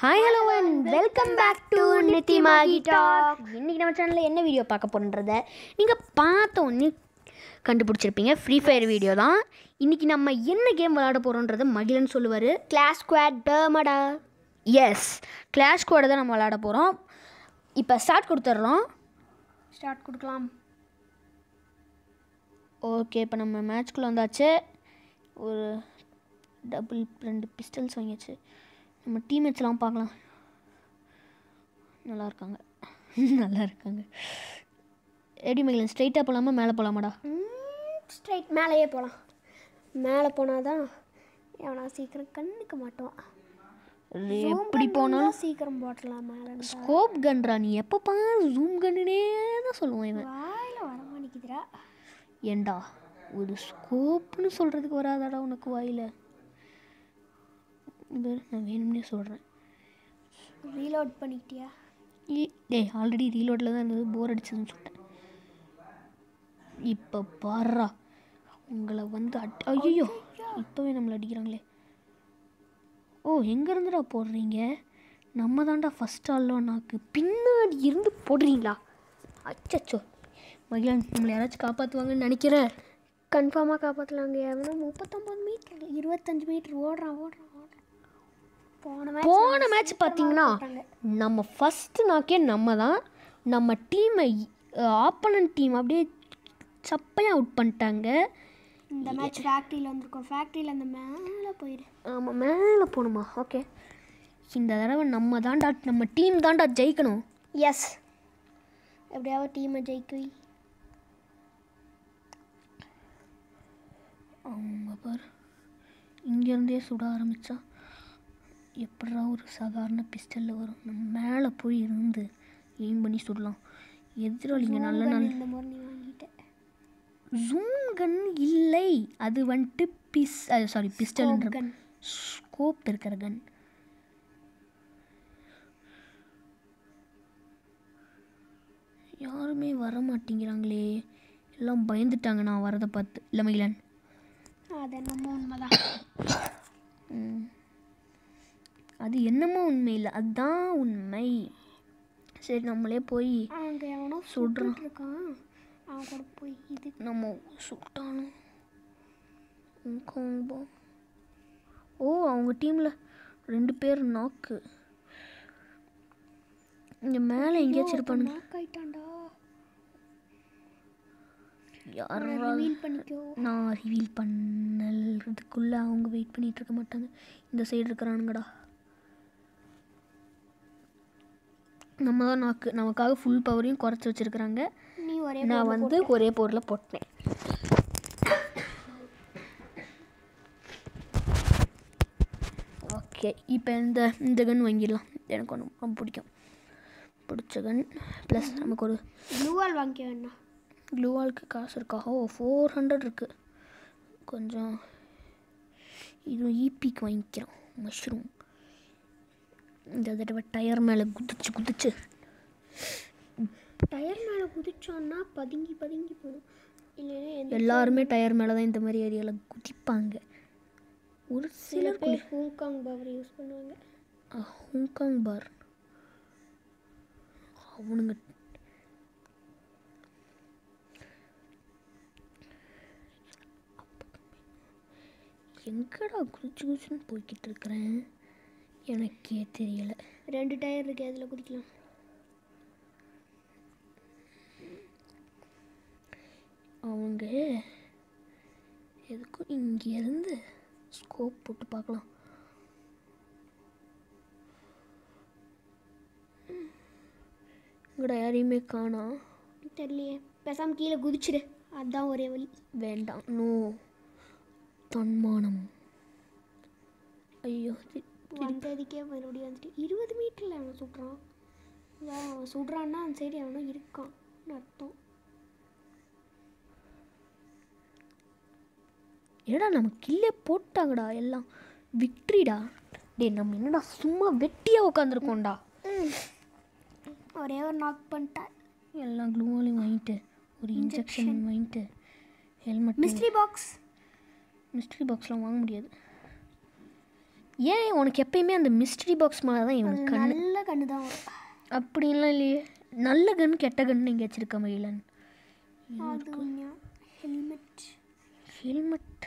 Hi hello and welcome back to Nithi மாகி talk இன்னைக்கு நம்ம சேனலில் என்ன வீடியோ பார்க்க போகிறன்றத நீங்கள் பார்த்த உடனே கண்டுபிடிச்சிருப்பீங்க ஃப்ரீ ஃபயர் வீடியோ தான் இன்னைக்கு நம்ம என்ன கேம் விளையாட போகிறோன்றத மகிழன் சொல்லுவார் கிளாஸ் ஸ்குவாட் டர்மடா எஸ் கிளாஷ் கூட தான் நம்ம விளையாட போகிறோம் இப்போ ஸ்டார்ட் கொடுத்துட்றோம் ஸ்டார்ட் கொடுக்கலாம் ஓகே இப்போ நம்ம மேட்ச்குள்ளே வந்தாச்சு ஒரு டபுள் ரெண்டு பிஸ்டல்ஸ் வாங்கியாச்சு நம்ம டீம்மேட்ஸ்லாம் பார்க்கலாம் நல்லா இருக்காங்க நல்லா இருக்காங்க எப்படி மகிழன் ஸ்ட்ரைட்டாக போகலாமா மேலே போகலாமாடா ஸ்ட்ரைட் மேலேயே போகலாம் மேலே போனால் தான் எவனா சீக்கிரம் கண்ணுக்கு மாட்டோம் எப்படி போனாலும் சீக்கிரம் போட்டலாம் மேலே ஸ்கோப் கன்ரா நீ எப்போ பாரு ஜூம் கன்னுனே தான் சொல்லுவான் இவன் வாயில் வர மாட்டேங்குதுடா ஏண்டா ஒரு ஸ்கோப்னு சொல்கிறதுக்கு வராதாடா உனக்கு வாயில் இது நான் வேணும்னே சொல்கிறேன் ரீலோட் பண்ணிக்கிட்டியா டேய் ஆல்ரெடி ரீலோடில் தான் இருந்தது போர் அடிச்சதுன்னு சொல்லிட்டேன் இப்போ பாடுறா உங்களை வந்து அட் ஐயோ இப்போவே நம்மளை அடிக்கிறாங்களே ஓ எங்கேருந்துடா போடுறீங்க நம்ம தான்டா ஃபஸ்ட் ஆள்லோனாக்கு பின்னாடி இருந்து போடுறீங்களா அச்சச்சோ மகிழன் நம்மளை யாராச்சும் காப்பாற்றுவாங்கன்னு நினைக்கிறேன் கன்ஃபார்மாக காப்பாற்றலாங்க எவனா முப்பத்தொம்பது மீட்டர் இருபத்தஞ்சு மீட்டர் ஓடுறான் ஓடுறான் ஓடுறான் போன match போன மேட்ச் பார்த்தீங்கன்னா நம்ம ஃபஸ்ட்டு நாக்கே நம்ம தான் நம்ம டீமை ஆப்பனன்ட் டீம் அப்படியே சப்பையாக அவுட் பண்ணிட்டாங்க இந்த மேட்ச் ஃபேக்ட்ரியில் வந்திருக்கோம் ஃபேக்ட்ரியில் அந்த மேலே போயிடு ஆமாம் மேலே போகணுமா ஓகே இந்த தடவை நம்ம தான்டா நம்ம டீம் தான்டா ஜெயிக்கணும் எஸ் எப்படியாவது டீமை ஜெயிக்க வை. அவங்க பாரு இங்கேருந்தே சுட ஆரம்பித்தா எப்படா ஒரு சாதாரண பிஸ்டலில் வரும் நம்ம மேலே போய் இருந்து எய்ம் பண்ணி சுடலாம் எதிராளிங்க நல்ல நல்ல இந்த மாதிரி நீ வாங்கிட்ட ஜூம் கன் இல்லை அது வந்துட்டு பிஸ் சாரி பிஸ்டல்ன்ற gun. ஸ்கோப் இருக்கிற கன் யாருமே வர மாட்டேங்கிறாங்களே எல்லாம் பயந்துட்டாங்க நான் வரதை பார்த்து இல்லை மகிழன் அது என்னமோ உண்மைதான் ம். அது என்னமோ உண்மை இல்லை அதுதான் உண்மை சரி நம்மளே போய் அங்கே எவனோ சுடுறான். சுட்டுட்டு இருக்கான் அவன் கூட போய் இது நம்ம சுட்டாலும் உங்க ஓ அவங்க டீமில் ரெண்டு பேர் நாக்கு இங்கே மேலே எங்கேயாச்சும் இருப்பானுங்க knock ஆயிட்டான்டா யாரா ரிவீல் பண்ணிக்கோ நான் ரிவீல் பண்ணதுக்குள்ளே அவங்க வெயிட் பண்ணிட்டு இருக்க மாட்டாங்க இந்த சைடு இருக்கிறானுங்கடா நம்ம தான் நாக்கு நமக்காக ஃபுல் பவரையும் குறைச்சி வச்சுருக்குறாங்க நீ ஒரே நான் வந்து ஒரே பொருளை போட்டேன் ஓகே இப்போ இந்த இந்த கன் வாங்கிடலாம் எனக்கு ஒன்று ரொம்ப பிடிக்கும் பிடிச்ச கன் ப்ளஸ் நமக்கு ஒரு ப்ளூவால் வாங்கிக்க வேணாம் க்ளூவாலுக்கு காசு இருக்கா ஓ ஃபோர் ஹண்ட்ரட் இருக்குது கொஞ்சம் இது ஈபிக்கு வாங்கிக்கிறோம் மஷ்ரூம் இந்த தடவை டயர் மேலே குதிச்சு குதிச்சு டயர் மேலே குதிச்சோன்னா பதுங்கி பதுங்கி போகணும் இல்லைன்னா எந்த எல்லாருமே டயர் மேலே தான் இந்த மாதிரி ஏரியாவில் குதிப்பாங்க ஒரு சில சிலர் பேர் ஹூங்காங் பவர் யூஸ் பண்ணுவாங்க ஹாங்காங் பார் அவனுங்க எங்கடா குதிச்சு குதிச்சுன்னு போய்கிட்டு இருக்கிறேன் எனக்கே தெரியல ரெண்டு டயர் இருக்கு அதில் குதிக்கலாம் அவங்க எதுக்கும் இங்கேருந்து ஸ்கோப் போட்டு பார்க்கலாம் இங்கடா யாரையுமே காணா தெரியலையே பேசாமல் கீழே குதிச்சிடு அதுதான் ஒரே வழி வேண்டாம் நோ தன்மானம் ஐயோ தி- வந்ததுக்கே மறுபடியும் வந்துட்டு இருபது மீட்டரில் அவன் சுடுறான் அதான் அவன் சுடுறான்னா அந்த சைடு அவனும் இருக்கான் அர்த்தம் என்னடா நம்ம கில்லே போட்டாங்கடா எல்லாம் விக்ட்ரிடா டேய் நம்ம என்னடா சும்மா வெட்டியாக உட்காந்துருக்கோம்டா ஒரே ஒரு நாக் பண்ணிட்டார் எல்லாம் க்ளூவாலையும் வாங்கிட்டு ஒரு இன்ஜெக்ஷன் வாங்கிட்டு ஹெல்மெட் மிஸ்ட்ரி பாக்ஸ் மிஸ்ட்ரி பாக்ஸ்லாம் வாங்க முடியாது ஏன் உனக்கு எப்பயுமே அந்த மிஸ்ட்ரி பாக்ஸ் மாதிரி தான் இவனுக்கு கண் நல்ல கண்ணு தான் வரும் அப்படின்லாம் இல்லையே நல்ல கன் கெட்ட கன் நீங்கள் வச்சிருக்க மயிலன் அது ஹெல்மெட் ஹெல்மெட்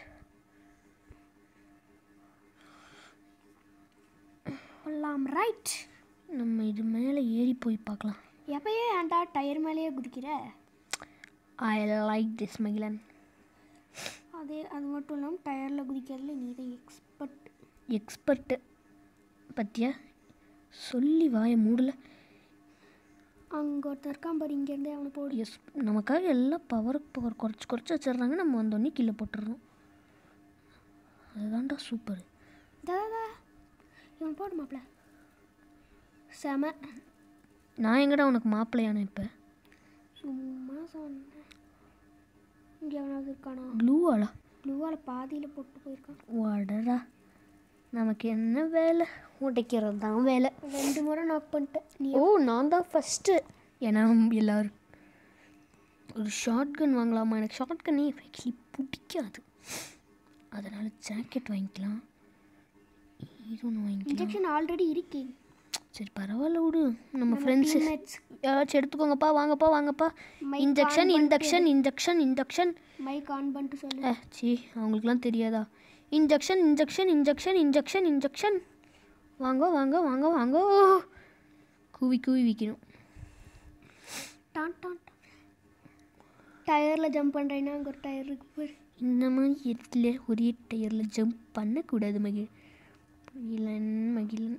எல்லாம் ரைட் நம்ம இது மேலே ஏறி போய் பார்க்கலாம் எப்பயே ஏன்டா டயர் மேலேயே குதிக்கிற ஐ லைக் திஸ் மகிழன் அதே அது மட்டும் இல்லாமல் டயரில் குதிக்கிறதுல நீ தான் எக்ஸ்பர்ட் எக்ஸ்பர்ட்டு பத்தியா சொல்லி வாயை மூடல அங்கே ஒருத்தர் இருக்கான் பாரு இங்கேருந்தே அவனை போடு எஸ் நமக்காக எல்லாம் பவர் பவர் குறைச்சி குறைச்சி வச்சிடுறாங்க நம்ம வந்தோடனே கீழே போட்டுடுறோம் அதுதான்டா சூப்பர் தாதா இவன் போடு மாப்ள செம நான் எங்கடா உனக்கு மாப்பிள்ளையான இப்போ சும்மா சொன்னேன் இங்கே எவனாவது இருக்கானா ப்ளூவாளா ப்ளூவால் பாதியில் போட்டு போயிருக்கான் வாடடா நமக்கு என்ன வேலை உடைக்கிறது தான் வேலை ரெண்டு முறை நாக் பண்ணிட்டேன் நீ ஓ நான் தான் ஃபஸ்ட்டு ஏன்னா எல்லோரும் ஒரு ஷார்ட் கன் வாங்கலாமா எனக்கு ஷார்ட் கன்னே ஆக்சுவலி பிடிக்காது அதனால் ஜாக்கெட் வாங்கிக்கலாம் இது ஒன்று வாங்கிக்கலாம் இன்ஜெக்ஷன் ஆல்ரெடி இருக்கே சரி பரவாயில்ல விடு நம்ம ஃப்ரெண்ட்ஸு டீம்மேட்ஸ் ஏதாச்சும் எடுத்துக்கோங்கப்பா வாங்கப்பா வாங்கப்பா Mic injection on injection injection injection mic on பண்ணிட்டு சொல்லு ஏ சி அவங்களுக்குலாம் தெரியாதா injection injection injection injection injection வாங்க வாங்க வாங்க வாங்க கூவி கூவி விற்கணும் டான் டான் டயரில் ஜம்ப் பண்ணுறேன்னா அங்கே ஒரு டயர் இருக்கு பாரு இந்த மாதிரி இடத்துல ஒரே டயரில் ஜம்ப் பண்ணக்கூடாது மகிழ் மகிழன் மகிழன்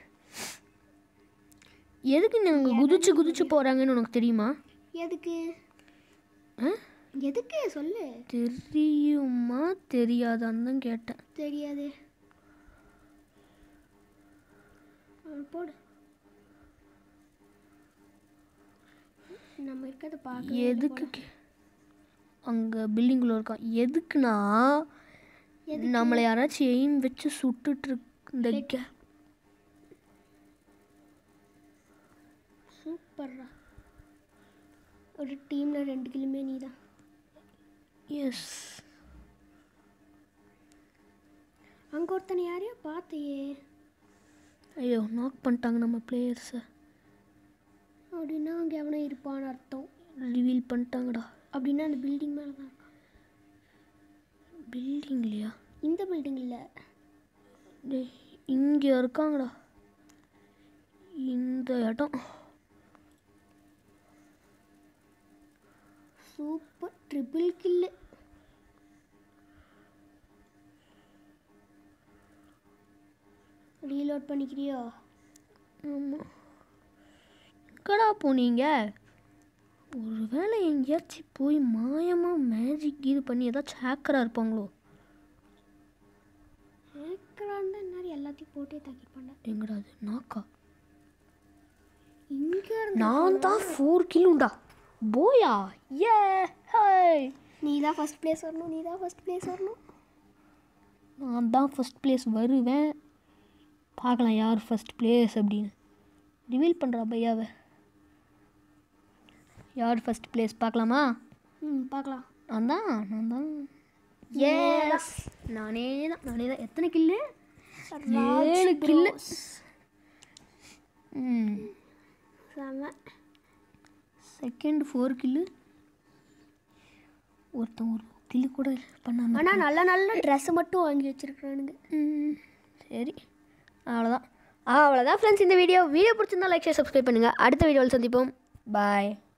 எதுக்கு நாங்கள் குதிச்சு குதிச்சு போகிறாங்கன்னு உனக்கு தெரியுமா எதுக்கு ஆ எதுக்கு சொல்லு தெரியுமா தெரியாதான்னு தான் கேட்டேன் தெரியாதே ஆ, போடு நம்ம இருக்கிறத பார்க்க எதுக்கு அங்கே பில்டிங்குள்ள இருக்கான் எதுக்குன்னா நம்மளை யாராச்சும் எய்ம் வச்சு சுட்டுட்டு இருக்கு இந்த கே- சூப்பர்ரா ஒரு டீமில் ரெண்டு கிலுமே நீ தான் எஸ் அங்கே ஒருத்தனை யாரையோ பார்த்தையே ஐயோ நாக் பண்ணிட்டாங்க நம்ம பிளேயர்ஸை அப்படின்னா அங்கே எவனோ இருப்பான்னு அர்த்தம் ரிவீல் பண்ணிட்டாங்கடா அப்படின்னா அந்த பில்டிங் மேலே தான் இருக்கான் பில்டிங்லையா இந்த பில்டிங் இல்லை டேய் இங்கே இருக்காங்கடா இந்த இடம் சூப்பர் ட்ரிபிள் கில்லு ரீலோட் பண்ணிக்கிறியோ ஆமாம் எங்கடா போனீங்க ஒருவேளை எங்கேயாச்சும் போய் மாயமாக மேஜிக் இது பண்ணி ஏதாச்சும் ஹேக்கராக இருப்பாங்களோ ஏக்கரான் தான் நேரம் எல்லாத்தையும் போட்டே தாக்கிப்பாண்ட எங்கடா அது நாக்கா இங்கே இருந்து நான் தான் ஃபோர் கிலோண்டா போயா ஏ ஹாய் நீ தான் ஃபஸ்ட் பிளேஸ் வரணும் நீ தான் ஃபஸ்ட் பிளேஸ் வரணும் நான் தான் ஃபஸ்ட் பிளேஸ் வருவேன் பார்க்கலாம் யார் ஃபஸ்ட் பிளேஸ் அப்படின்னு ரிவீல் பண்ணுறா பையாவை யார் ஃபஸ்ட் பிளேஸ் பார்க்கலாமா ம் பார்க்கலாம் நான் தான் நான் தான் எஸ் நானே தான் நானே தான் எத்தனை கில்லு ஏழு கில்லு ம் செம செகண்ட் ஃபோர் கில்லு ஒருத்தன் ஒரு கில்லு கூட பண்ணாம ஆனால் நல்ல நல்ல ட்ரெஸ்ஸை மட்டும் வாங்கி வச்சிருக்கிறானுங்க ம், சரி அவ்வளோதான் அவ்வளோதான் ஃப்ரெண்ட்ஸ் இந்த வீடியோ வீடியோ பிடிச்சிருந்தா லைக் ஷேர் சப்ஸ்கிரைப் பண்ணுங்கள் அடுத்த வீடியோவில் சந்திப்போம் பாய்